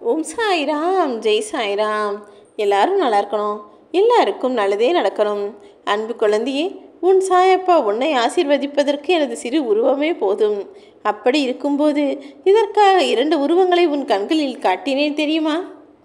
ஓம் சாய்ராம் ஜெய் சாய்ராம் எல்லாரும் நல்லா இருக்கணும் எல்லாருக்கும் நல்லதே நடக்கணும் அன்பு குழந்தையே உன் சாயப்பா உன்னை ஆசீர்வதிப்பதற்கு எனது சிறு உருவமே போதும் அப்படி இருக்கும்போது இதற்காக இரண்டு உருவங்களை உன் கண்களில் காட்டினேன் தெரியுமா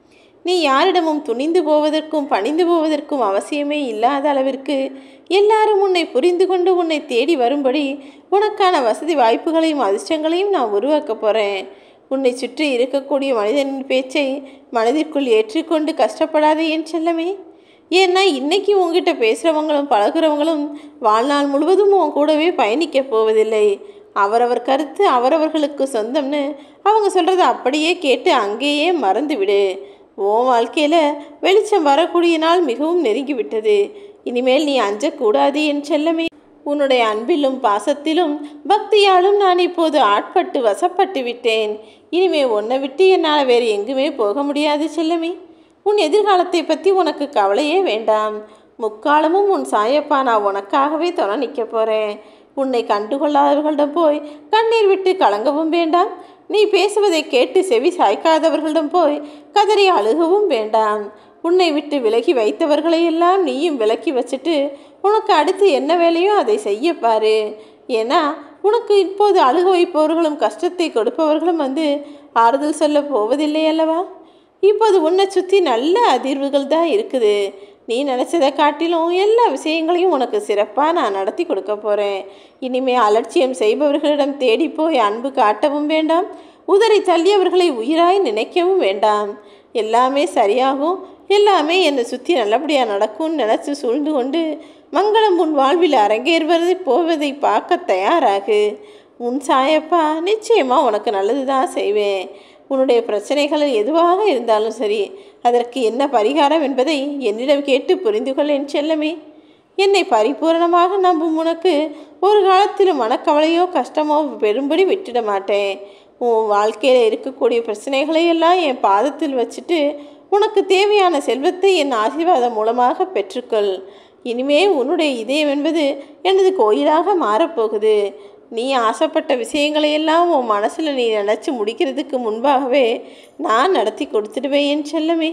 நீ யாரிடமும் துணிந்து போவதற்கும் பணிந்து போவதற்கும் அவசியமே இல்லாத அளவிற்கு எல்லாரும் உன்னை புரிந்து கொண்டு உன்னை தேடி வரும்படி உனக்கான வசதி வாய்ப்புகளையும் அதிர்ஷ்டங்களையும் நான் உருவாக்க போகிறேன் உன்னை சுற்றி இருக்கக்கூடிய மனிதனின் பேச்சை மனதிற்குள் ஏற்றுக்கொண்டு கஷ்டப்படாதே என் செல்லமே ஏன்னா இன்னைக்கு உங்ககிட்ட பேசுகிறவங்களும் பழகுறவங்களும் வாழ்நாள் முழுவதும் உன் கூடவே பயணிக்க போவதில்லை அவரவர் கருத்து அவரவர்களுக்கு சொந்தம்னு அவங்க சொல்கிறத அப்படியே கேட்டு அங்கேயே மறந்து விடு உன் வாழ்க்கையில் வெளிச்சம் வரக்கூடிய நாள் மிகவும் நெருங்கிவிட்டது இனிமேல் நீ அஞ்சக்கூடாது என் செல்லமே உன்னுடைய அன்பிலும் பாசத்திலும் பக்தியாலும் நான் இப்போது ஆட்பட்டு வசப்பட்டு விட்டேன் இனிமே உன்னை விட்டு என்னால் வேறு எங்குமே போக முடியாது செல்லமே உன் எதிர்காலத்தை பற்றி உனக்கு கவலையே வேண்டாம் முக்காலமும் உன் சாயப்பா நான் உனக்காகவே துணை நிற்க போகிறேன் உன்னை கண்டுகொள்ளாதவர்களிடம் போய் கண்ணீர் விட்டு கலங்கவும் வேண்டாம் நீ பேசுவதை கேட்டு செவி சாய்க்காதவர்களிடம் போய் கதறி அழுகவும் வேண்டாம் உன்னை விட்டு விலகி வைத்தவர்களை எல்லாம் நீயும் விலக்கி வச்சுட்டு உனக்கு அடுத்து என்ன வேலையோ அதை செய்ய பாரு ஏன்னா உனக்கு இப்போது அழுக வைப்பவர்களும் கஷ்டத்தை கொடுப்பவர்களும் வந்து ஆறுதல் சொல்ல போவதில்லை அல்லவா இப்போது உன்னை சுற்றி நல்ல அதிர்வுகள் தான் இருக்குது நீ நினச்சதை காட்டிலும் எல்லா விஷயங்களையும் உனக்கு சிறப்பாக நான் நடத்தி கொடுக்க போகிறேன் இனிமே அலட்சியம் செய்பவர்களிடம் தேடி போய் அன்பு காட்டவும் வேண்டாம் உதறி தள்ளியவர்களை உயிராய் நினைக்கவும் வேண்டாம் எல்லாமே சரியாகும் எல்லாமே என்னை சுற்றி நல்லபடியாக நடக்கும்னு நினச்சி சூழ்ந்து கொண்டு மங்களம் உன் வாழ்வில் அரங்கேறுவதை போவதை பார்க்க தயாராகு உன் சாயப்பா நிச்சயமாக உனக்கு நல்லது தான் செய்வேன் உன்னுடைய பிரச்சனைகள் எதுவாக இருந்தாலும் சரி அதற்கு என்ன பரிகாரம் என்பதை என்னிடம் கேட்டு புரிந்து கொள் என் செல்லமே என்னை பரிபூரணமாக நம்பும் உனக்கு ஒரு காலத்திலும் மனக்கவலையோ கஷ்டமோ பெரும்படி விட்டுட மாட்டேன் உன் வாழ்க்கையில் இருக்கக்கூடிய பிரச்சனைகளை எல்லாம் என் பாதத்தில் வச்சுட்டு உனக்கு தேவையான செல்வத்தை என் ஆசீர்வாதம் மூலமாக பெற்றுக்கொள் இனிமே உன்னுடைய இதயம் என்பது எனது கோயிலாக மாறப்போகுது நீ ஆசைப்பட்ட விஷயங்களை எல்லாம் உன் மனசில் நீ நினச்சி முடிக்கிறதுக்கு முன்பாகவே நான் நடத்தி கொடுத்துடுவேன் என் செல்லமே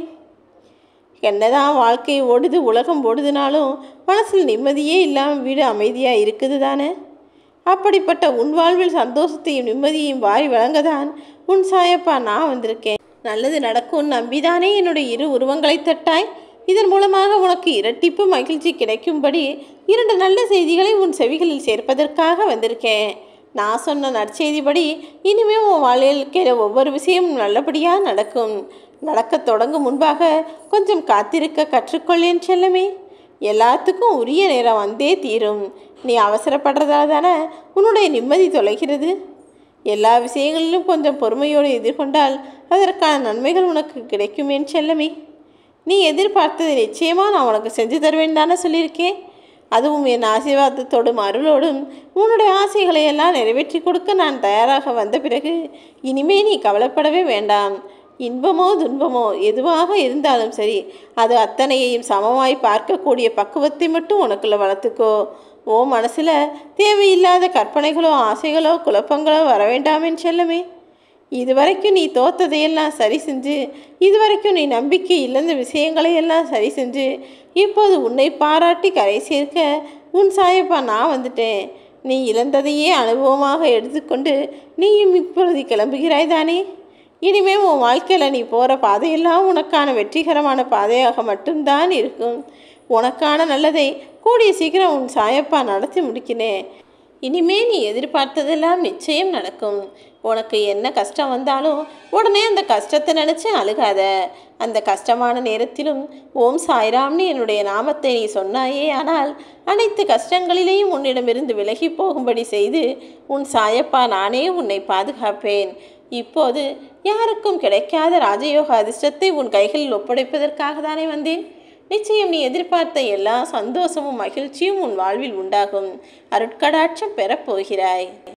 என்னதான் வாழ்க்கை ஓடுது உலகம் ஓடுதுனாலும் மனசில் நிம்மதியே இல்லாமல் வீடு அமைதியாக இருக்குது தானே அப்படிப்பட்ட உன் வாழ்வில் சந்தோஷத்தையும் நிம்மதியையும் வாரி வழங்க தான் உன் சாயப்பா நான் வந்திருக்கேன் நல்லது நடக்கும் நம்பிதானே என்னுடைய இரு உருவங்களை தட்டாய் இதன் மூலமாக உனக்கு இரட்டிப்பு மகிழ்ச்சி கிடைக்கும்படி இரண்டு நல்ல செய்திகளை உன் செவிகளில் சேர்ப்பதற்காக வந்திருக்கேன் நான் சொன்ன நற்செய்திப்படி இனிமே உன் வாழ்க்கையில் ஒவ்வொரு விஷயமும் நல்லபடியாக நடக்கும் நடக்கத் தொடங்கும் முன்பாக கொஞ்சம் காத்திருக்க கற்றுக்கொள்ளேன் செல்லமே எல்லாத்துக்கும் உரிய நேரம் வந்தே தீரும் நீ அவசரப்படுறதால தானே உன்னுடைய நிம்மதி தொலைகிறது எல்லா விஷயங்களிலும் கொஞ்சம் பொறுமையோடு எதிர்கொண்டால் அதற்கான நன்மைகள் உனக்கு கிடைக்குமேன் செல்லமே நீ எதிர்பார்த்தது நிச்சயமாக நான் உனக்கு செஞ்சு தருவேன் தானே சொல்லியிருக்கேன் அதுவும் என் ஆசீர்வாதத்தோடும் அருளோடும் உன்னுடைய ஆசைகளை எல்லாம் நிறைவேற்றி கொடுக்க நான் தயாராக வந்த பிறகு இனிமே நீ கவலைப்படவே வேண்டாம் இன்பமோ துன்பமோ எதுவாக இருந்தாலும் சரி அது அத்தனையையும் சமமாய் பார்க்கக்கூடிய பக்குவத்தை மட்டும் உனக்குள்ள வளர்த்துக்கோ ஓ மனசில் தேவையில்லாத கற்பனைகளோ ஆசைகளோ குழப்பங்களோ வர வேண்டாமேன்னு செல்லமே இதுவரைக்கும் நீ தோத்ததையெல்லாம் சரி செஞ்சு இதுவரைக்கும் நீ நம்பிக்கை இழந்த விஷயங்களையெல்லாம் சரி செஞ்சு இப்போது உன்னை பாராட்டி கரை சேர்க்க உன் சாயப்பா நான் வந்துட்டேன் நீ இழந்ததையே அனுபவமாக எடுத்துக்கொண்டு நீயும் இப்பொழுது கிளம்புகிறாய் தானே இனிமே உன் வாழ்க்கையில் நீ போகிற பாதையெல்லாம் உனக்கான வெற்றிகரமான பாதையாக மட்டும்தான் இருக்கும் உனக்கான நல்லதை கூடிய சீக்கிரம் உன் சாயப்பா நடத்தி முடிக்கினேன் இனிமே நீ எதிர்பார்த்ததெல்லாம் நிச்சயம் நடக்கும் உனக்கு என்ன கஷ்டம் வந்தாலும் உடனே அந்த கஷ்டத்தை நினச்சி அழுகாத அந்த கஷ்டமான நேரத்திலும் ஓம் சாய்ராம்னு என்னுடைய நாமத்தை நீ சொன்னாயே ஆனால் அனைத்து கஷ்டங்களிலேயும் உன்னிடமிருந்து விலகி போகும்படி செய்து உன் சாயப்பா நானே உன்னை பாதுகாப்பேன் இப்போது யாருக்கும் கிடைக்காத ராஜயோக அதிர்ஷ்டத்தை உன் கைகளில் ஒப்படைப்பதற்காக தானே வந்தேன் நிச்சயம் நீ எதிர்பார்த்த எல்லா சந்தோஷமும் மகிழ்ச்சியும் உன் வாழ்வில் உண்டாகும் அருட்கடாட்சம் பெறப்போகிறாய்